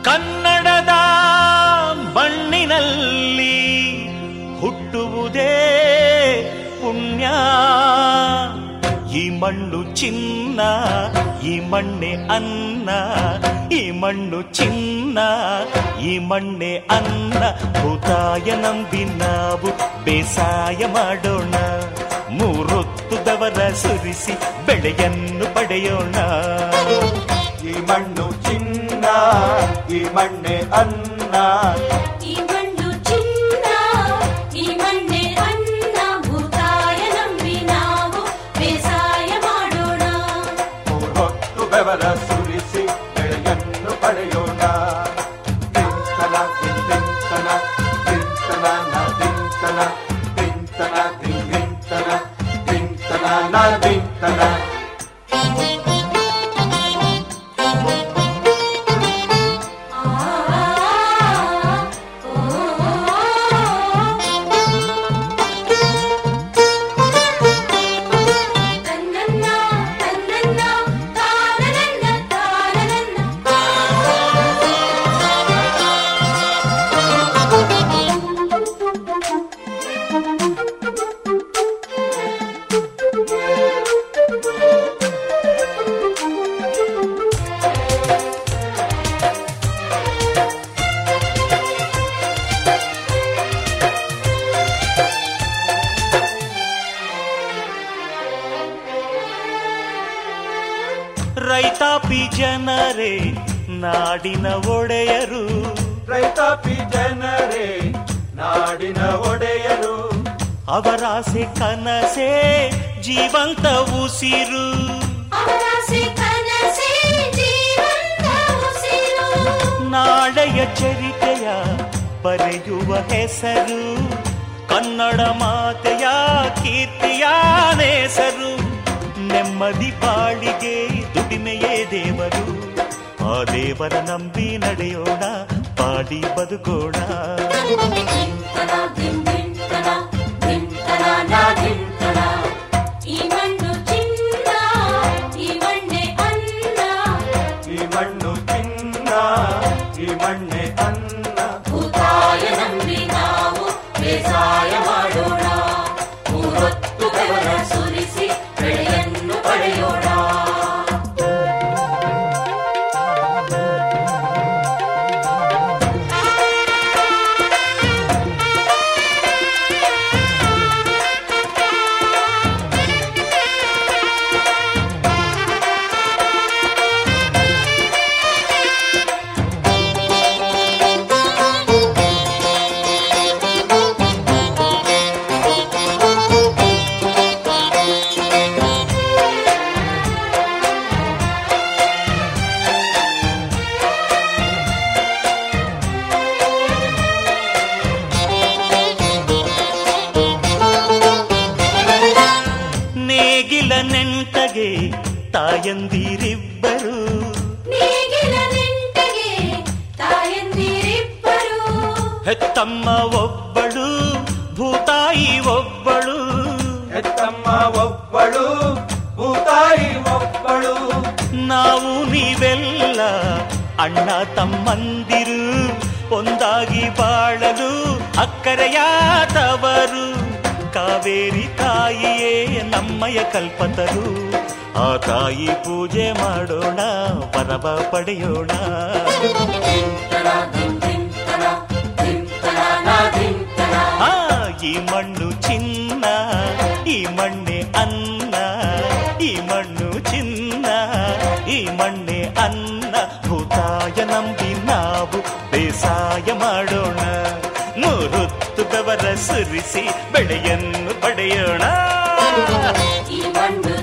ಕನ್ನಡದ ಮಣ್ಣಿನಲ್ಲಿ ಹುಟ್ಟುವುದೇ ಪುಣ್ಯ ಈ ಮಣ್ಣು ಚಿನ್ನ ಈ ಮಣ್ಣೆ ಅನ್ನ ಈ ಮಣ್ಣು ಚಿನ್ನ ಈ ಮಣ್ಣೆ ಅನ್ನ ಭೂತಾಯ ನಂಬಿ ನಾವು ಬೇಸಾಯ ಮಾಡೋಣ ಮೂರೊತ್ತು ದವರ ಸುರಿಸಿ ಬೆಳೆಯನ್ನು ಪಡೆಯೋಣ ಈ ಮಣ್ಣು ಚಿನ್ನ ಈ ಮಣ್ಣೆ ಅನ್ನ ಈ ಮಣ್ಣು ಚಿನ್ನ ಈ ಮಣ್ಣೆ ಅನ್ನ ಭೂತಾಯ ನಂಬಿ ನಾವು ಬೇಸಾಯ ಮಾಡೋಣ ಮೂರೊತ್ತು ಬೆವರ ಸುರಿಸಿ ಬೆಳೆಯನ್ನು ಪಡೆಯೋಣ ತಿಂತನ ತಿಂತನ ತಿಂತನ ನ ತಿಂತನ ತಿಂತನ ತಿಂತನ ತಿಂತನ ನ ತಿಂತನ ತನ್ನನ್ನ ತನ್ನನ್ನ ತಾನನನ್ನ ತಾನನನ್ನ ರೈತಾಪಿ ಜನರೇ ನಾಡಿನ ಒಡೆಯರು ರೈತಾಪಿ ಜನರೇ ನಾಡಿನ ಒಡೆಯರು ಅವರಾಸೆ ಕನಸೇ ಜೀವಂತ ಉಸಿರು ಅವರಾಸೆ ಕನಸೇ ಜೀವಂತ ಉಸಿರು ನಾಳೆಯ ಚರಿತೆಯ ಬರೆಯುವ ಹೆಸರು ಕನ್ನಡ ಮಾತೆಯ ಕೀರ್ತಿಯ ನೇಸರು ನೆಮ್ಮದಿ ಬಾಳಿಗೆ ದುಡಿಮೆಯೇ ದೇವರು ಆ ದೇವರ ನಂಬಿ ನಡೆಯೋಣ ಪಾಡಿ ಬದುಕೋಣ ಧಿಂತನ ಧಿಂತನ ಧಿಂತನ ನಾ ಧಿಂತನ ಈ ಮಣ್ಣು ಚಿನ್ನ ಈ ಮಣ್ಣೆ ಅನ್ನ ಈ ಮಣ್ಣು ಚಿನ್ನ ಈ ಮಣ್ಣೆ ಅನ್ನ ಭೂತಾಯ ನಂಬಿ ನಾವು ಬೇಸಾಯ ಮಾಡೋಣ ಮೂರೊತ್ತು ಬೆವರ ಸುರಿಸಿ ಬೆಳೆಯನ್ನು ಪಡೆಯೋಣ ನೇಗಿಲ ನೆಂಟಗೆ ತಾಯಂದಿರಿಬ್ಬರು ನೇಗಿಲ ನಿಂಟಗೆ ತಾಯಂದಿರಿಬ್ಬರು ಹೆತ್ತಮ್ಮ ಒಬ್ಬಳು ಭೂತಾಯಿ ಒಬ್ಬಳು ಹೆತ್ತಮ್ಮ ಒಬ್ಬಳು ಭೂತಾಯಿ ಒಬ್ಬಳು ನಾವು ನೀವೆಲ್ಲ ಅಣ್ಣ ತಮ್ಮಂದಿರು ಒಂದಾಗಿ ಬಾಳಲು ಅಕ್ಕರೆಯಾದವರು ಕಾವೇರಿ ತಾಯಿಯೇ ನಮ್ಮಯ ಕಲ್ಪತರು ಆ ತಾಯಿ ಪೂಜೆ ಮಾಡೋಣ ಪರವ ಪಡೆಯೋಣ ಧಿಂತನ ಧಿಂತನ ಧಿಂತನ ನಾ ಧಿಂತನ ಆ ಈ ಮಣ್ಣು ಚಿನ್ನ ಈ ಮಣ್ಣೆ ಅನ್ನ ಈ ಮಣ್ಣು ಚಿನ್ನ ಈ ಮಣ್ಣೆ ಅನ್ನ ಭೂತಾಯ ನಂಬಿ ನಾವು ಬೇಸಾಯ ಮಾಡೋಣ ಮೂರೊತ್ತು ಬೆವರ ಸುರಿಸಿ ಬೆಳೆಯನ್ನು ಪಡೆಯೋಣ ಈ ಮಣ್ಣು